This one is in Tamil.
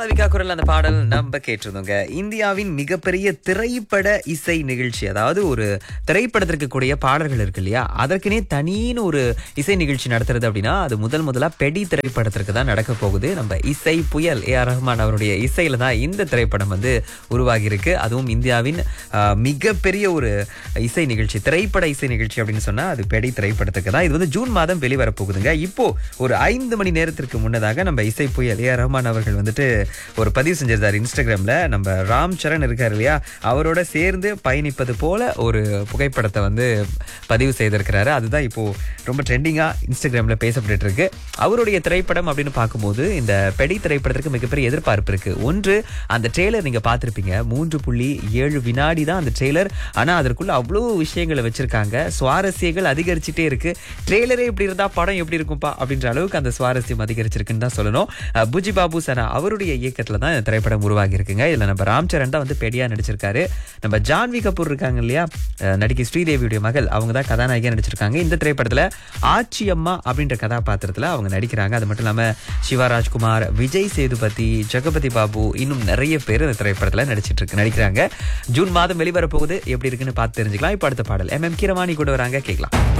சாவிகா குரல் அந்த பாடல் நம்ம கேட்டிருந்தோங்க இந்தியாவின் மிகப்பெரிய திரைப்பட இசை நிகழ்ச்சி அதாவது ஒரு திரைப்படத்திற்கு கூடிய பாடல்கள் இருக்கு இல்லையா அதற்குனே தனின்னு ஒரு இசை நிகழ்ச்சி நடத்துறது அப்படின்னா அது முதல் முதலா பெடி திரைப்படத்திற்கு தான் நடக்க போகுது நம்ம இசை புயல் ஏ ஆர் ரஹ்மான் அவருடைய இசையில தான் இந்த திரைப்படம் வந்து உருவாகி இருக்கு அதுவும் இந்தியாவின் ஆஹ், மிகப்பெரிய ஒரு இசை நிகழ்ச்சி திரைப்பட இசை நிகழ்ச்சி அப்படின்னு சொன்னா அது பெடி திரைப்படத்துக்கு தான் இது வந்து ஜூன் மாதம் வெளிவர போகுதுங்க இப்போ ஒரு ஐந்து மணி நேரத்திற்கு முன்னதாக நம்ம இசை புயல் ஏ ஆர் ரஹ்மான் அவர்கள் வந்துட்டு ஒரு பதிவு செஞ்சிருந்தார் இன்ஸ்டாகிராம்ல நம்ம ராம் சரண் இருக்காரு இல்லையா அவரோட சேர்ந்து பயணிப்பது போல ஒரு புகைப்படத்தை வந்து பதிவு செய்திருக்கிறாரு அதுதான் இப்போ ரொம்ப ட்ரெண்டிங்கா இன்ஸ்டாகிராம்ல பேசப்பட்டு இருக்கு அவருடைய திரைப்படம் அப்படின்னு பார்க்கும்போது இந்த பெடி திரைப்படத்திற்கு மிகப்பெரிய எதிர்பார்ப்பு இருக்கு ஒன்று அந்த ட்ரெய்லர் நீங்க பார்த்திருப்பீங்க மூன்று புள்ளி ஏழு வினாடி தான் அந்த ட்ரெய்லர் ஆனா அதற்குள்ள அவ்வளோ விஷயங்களை வச்சிருக்காங்க சுவாரஸ்யங்கள் அதிகரிச்சுட்டே இருக்கு ட்ரெய்லரே இப்படி இருந்தா படம் எப்படி இருக்கும்பா அப்படின்ற அளவுக்கு அந்த சுவாரஸ்யம் அதிகரிச்சிருக்குன்னு தான் சொல்லணும் அஹ் புஜி பாபு சனா அவருடைய இயக்கத்துல தான் இந்த திரைப்படம் உருவாகி இருக்குங்க இதுல நம்ம ராம் சரண் தான் வந்து பெடியா நடிச்சிருக்காரு நம்ம ஜான்வி கபூர் இருக்காங்க இல்லையா அஹ் நடிகை ஸ்ரீதேவியுடைய மகள் அவங்க தான் கதாநாயகியா நடிச்சிருக்காங்க இந்த திரைப்படத்துல ஆச்சி அம்மா அப்படின்ற கதாபாத்திரத்துல அவங்க நடிக்கிறாங்க அது மட்டும் இல்லாம சிவராஜ்குமார் விஜய் சேதுபதி ஜெகபதி பாபு இன்னும் நிறைய பேர் இந்த திரைப்படத்துல நடிச்சிட்டு இருக்கு நடிக்கிறாங்க ஜூன் மாதம் வெளிவர போகுது எப்படி இருக்குன்னு பார்த்து தெரிஞ்சுக்கலாம் இப்ப அடுத்த பாடல் எம் எம் கீரவாணி கூட வராங்க கேட்கலாம்